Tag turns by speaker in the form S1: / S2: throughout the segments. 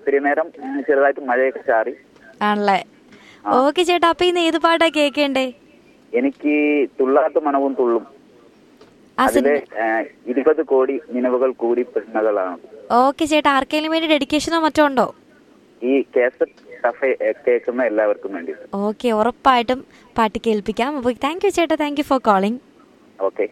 S1: ഇത്തിരി നേരം ഉം, ചെറുതായിട്ട് മഴയൊക്കെ ചാറി
S2: ആണല്ലേ ഓക്കെ ചേട്ടാ അപ്പൊ ഇന്ന് ഏത് പാട്ടാ കേക്കേണ്ടേ
S1: എനിക്ക് തുള്ളാത്ത മണവും തുള്ളും
S2: ആ
S1: അതില് ആ, ഇരുപത് കോടി നിലവുകൾ കൂടി പെണ്ണുകളാണ്
S2: ഓക്കെ ചേട്ടാ ആർക്കെങ്കിലും വേണ്ടി ഡെഡിക്കേഷനോ മറ്റോ ഉണ്ടോ
S1: ഈ കേസറ്റ് കഫേ എ, കേൾക്കുന്ന എല്ലാവർക്കും വേണ്ടി
S2: ഓക്കെ ഉറപ്പായിട്ടും പാട്ട് കേൾപ്പിക്കാം അപ്പോൾ താങ്ക് യു ചേട്ടാ thank you for calling
S1: okay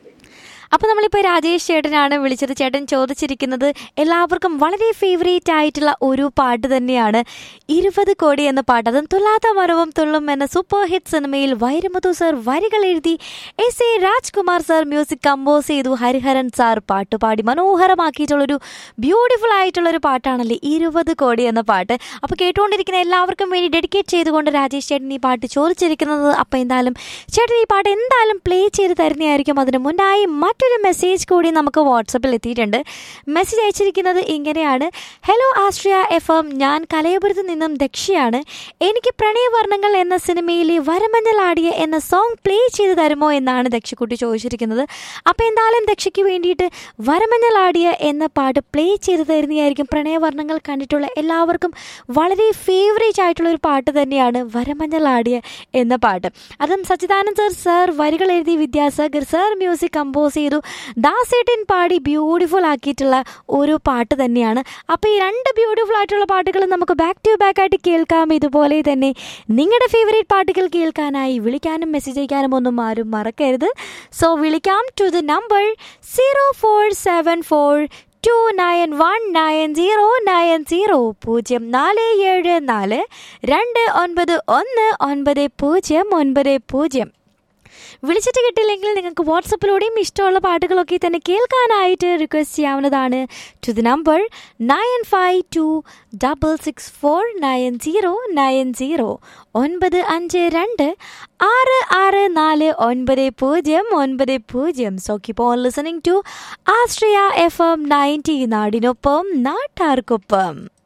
S2: അപ്പോൾ നമ്മളിപ്പോൾ രാജേഷ് ചേട്ടനാണ് വിളിച്ചത് ചേട്ടൻ ചോദിച്ചിരിക്കുന്നത് എല്ലാവർക്കും വളരെ ഫേവറേറ്റ് ആയിട്ടുള്ള ഒരു പാട്ട് തന്നെയാണ് ഇരുപത് കോടി എന്ന പാട്ട് അതും തുള്ളാത്ത മരവും തുള്ളും എന്ന സൂപ്പർ ഹിറ്റ് സിനിമയിൽ വൈരമുതു സർ വരികൾ എഴുതി S A Rajkumar sir music compose ചെയ്തു ഹരിഹരൻ സാർ പാട്ട് പാടി മനോഹരമാക്കിയിട്ടുള്ളൊരു ബ്യൂട്ടിഫുൾ ആയിട്ടുള്ളൊരു പാട്ടാണല്ലേ ഇരുപത് കോടി എന്ന പാട്ട് അപ്പോൾ കേട്ടുകൊണ്ടിരിക്കുന്ന എല്ലാവർക്കും വേണ്ടി ഡെഡിക്കേറ്റ് ചെയ്തുകൊണ്ട് രാജേഷ് ചേട്ടൻ ഈ പാട്ട് ചോദിച്ചിരിക്കുന്നത് അപ്പോൾ എന്തായാലും ചേട്ടൻ ഈ പാട്ട് എന്തായാലും പ്ലേ ചെയ്ത് തരുന്നതായിരിക്കും അതിന് മുന്നായി മറ്റൊരു മെസ്സേജ് കൂടി നമുക്ക് വാട്സപ്പിൽ എത്തിയിട്ടുണ്ട് മെസ്സേജ് അയച്ചിരിക്കുന്നത് ഇങ്ങനെയാണ് ഹലോ ആസ്ട്രിയ എഫ് എം ഞാൻ കലയപുരത്ത് നിന്നും ദക്ഷിയാണ് എനിക്ക് പ്രണയവർണ്ണങ്ങൾ എന്ന സിനിമയിലെ വരമഞ്ഞലാടിയ എന്ന സോങ് പ്ലേ ചെയ്ത് തരുമോ എന്നാണ് ദക്ഷിക്കുട്ടി ചോദിച്ചിരിക്കുന്നത് അപ്പോൾ എന്തായാലും ദക്ഷിക്ക് വേണ്ടിയിട്ട് വരമഞ്ഞലാടിയ എന്ന പാട്ട് പ്ലേ ചെയ്ത് തരുന്നതായിരിക്കും പ്രണയവർണ്ണങ്ങൾ കണ്ടിട്ടുള്ള എല്ലാവർക്കും വളരെ ഫേവറേറ്റ് ആയിട്ടുള്ള ഒരു പാട്ട് തന്നെയാണ് വരമഞ്ഞലാടിയ എന്ന പാട്ട് അതും സച്ചിദാനന്ദ് സർ സർ വരികൾ എഴുതി വിദ്യാസാഗർ സർ മ്യൂസിക് കമ്പോസ് ചെയ്തു ദാസേട്ടൻ പാടി ബ്യൂട്ടിഫുൾ ആക്കിയിട്ടുള്ള ഒരു പാട്ട് തന്നെയാണ് അപ്പോൾ ഈ രണ്ട് ബ്യൂട്ടിഫുൾ ആയിട്ടുള്ള പാട്ടുകൾ നമുക്ക് ബാക്ക് ടു ബാക്ക് ആയിട്ട് കേൾക്കാം ഇതുപോലെ തന്നെ നിങ്ങളുടെ ഫേവറേറ്റ് പാട്ടുകൾ കേൾക്കാനായി വിളിക്കാനും മെസ്സേജ് അയക്കാനും ഒന്നും ആരും മറക്കരുത് സോ വിളിക്കാം to the number zero four seven four two nine one nine zero nine zero പൂജ്യം നാല് ഏഴ് നാല് രണ്ട് ഒൻപത് ഒന്ന് ഒൻപത് പൂജ്യം ഒൻപത് പൂജ്യം വിളിച്ചിട്ട് കിട്ടില്ലെങ്കിൽ നിങ്ങൾക്ക് വാട്സപ്പിലൂടെയും ഇഷ്ടമുള്ള പാട്ടുകളൊക്കെ തന്നെ കേൾക്കാനായിട്ട് റിക്വസ്റ്റ് ചെയ്യാവുന്നതാണ് to the number nine five two double six four nine zero nine zero ഒൻപത് അഞ്ച് രണ്ട് ആറ് ആറ് നാല് ഒൻപത് പൂജ്യം ഒൻപത് പൂജ്യം so keep on listening to Austria F M ninety നാടിനൊപ്പം നാട്ടാർക്കൊപ്പം